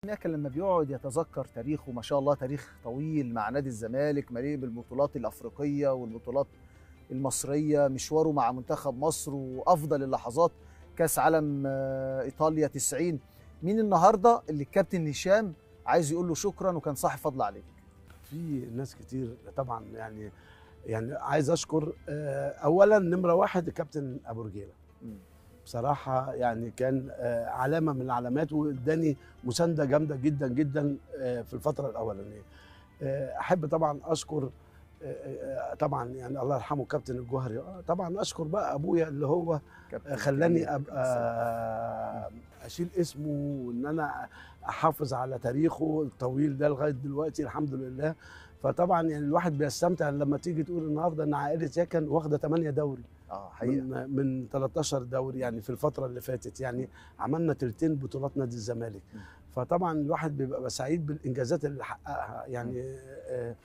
لكن لما بيقعد يتذكر تاريخه ما شاء الله تاريخ طويل مع نادي الزمالك مليء بالبطولات الافريقيه والبطولات المصريه مشواره مع منتخب مصر وافضل اللحظات كاس عالم آه، ايطاليا 90 مين النهارده اللي الكابتن هشام عايز يقول له شكرا وكان صاحب فضل عليك في ناس كتير طبعا يعني يعني عايز اشكر آه، اولا نمره واحد الكابتن ابو رجيله مم. بصراحه يعني كان آه، علامه من العلامات واداني مسانده جامده جدا جدا آه، في الفتره الاولانيه آه، احب طبعا اشكر آه، آه، طبعا يعني الله يرحمه كابتن الجوهري آه، طبعا اشكر بقى ابويا اللي هو كابتن خلاني جميل. ابقى اشيل اسمه وان انا احافظ على تاريخه الطويل ده لغايه دلوقتي الحمد لله فطبعا يعني الواحد بيستمتع لما تيجي تقول النهارده ان عائله يكن واخده 8 دوري اه حقيقه من من 13 دوري يعني في الفتره اللي فاتت يعني عملنا تلتين بطولات نادي الزمالك م. فطبعا الواحد بيبقى سعيد بالانجازات اللي حققها يعني آه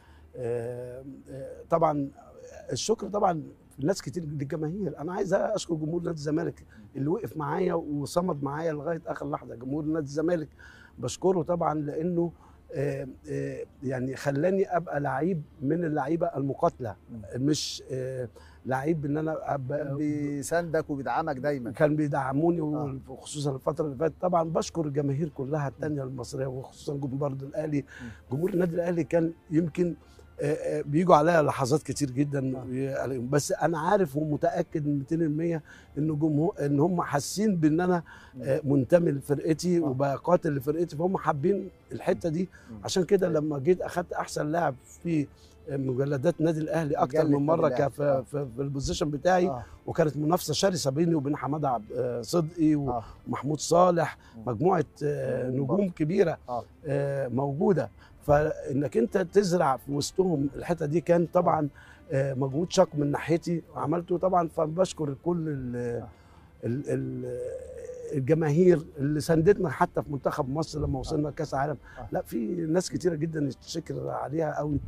آه آه طبعا الشكر طبعا ناس كتير للجماهير انا عايز اشكر جمهور نادي الزمالك اللي وقف معايا وصمد معايا لغايه اخر لحظه جمهور نادي الزمالك بشكره طبعا لانه آه، آه، يعني خلاني ابقى لعيب من اللعيبه المقاتله مش آه، لعيب ان انا كان ابقى بيساندك وبيدعمك دايما كان بيدعموني آه. وخصوصا الفتره اللي فاتت طبعا بشكر الجماهير كلها التانية المصريه وخصوصا جمهور برضه الاهلي جمهور النادي الاهلي كان يمكن آه، آه، بيجوا عليا لحظات كتير جدا عليهم بس انا عارف ومتاكد من 200% ان جمهور ان هم حاسين بان انا آه، منتمي لفرقتي آه. وبقاتل لفرقتي فهم حابين الحته دي مم. عشان كده لما جيت اخدت احسن لاعب في مجلدات نادي الاهلي اكتر مجلة من مره نادي الأهلي. كف- آه. في, في البوزيشن بتاعي اه وكانت منافسه شرسه بيني وبين حماده عبد- آه، صدقي اه ومحمود صالح مم. مجموعه آه، نجوم نجوم كبيره آه. آه، موجوده فانك انت تزرع في وسطهم الحته دي كان طبعا آه، مجهود شاق من ناحيتي وعملته طبعا فبشكر كل ال- ال- ال- الجماهير اللي ساندتنا حتى في منتخب مصر لما وصلنا كاس عالم آه. لا في ناس كتيره جدا يتشكر عليها قوي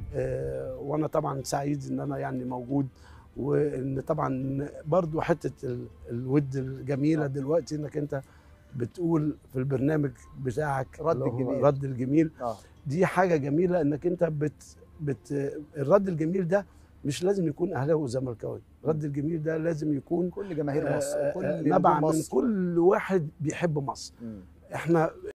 آه، وانا طبعا سعيد ان انا يعني موجود وان طبعا برضو حته ال- الود الجميله آه. دلوقتي انك انت بتقول في البرنامج بتاعك رد اللي هو الجميل. رد الجميل اه دي حاجه جميله انك انت بت بت الرد الجميل ده مش لازم يكون اهلاوي وزملكاوي الرد الجميل ده لازم يكون كل جماهير مصر آه، كل آه، نجوم نبع من مصر. كل واحد بيحب مصر مم. احنا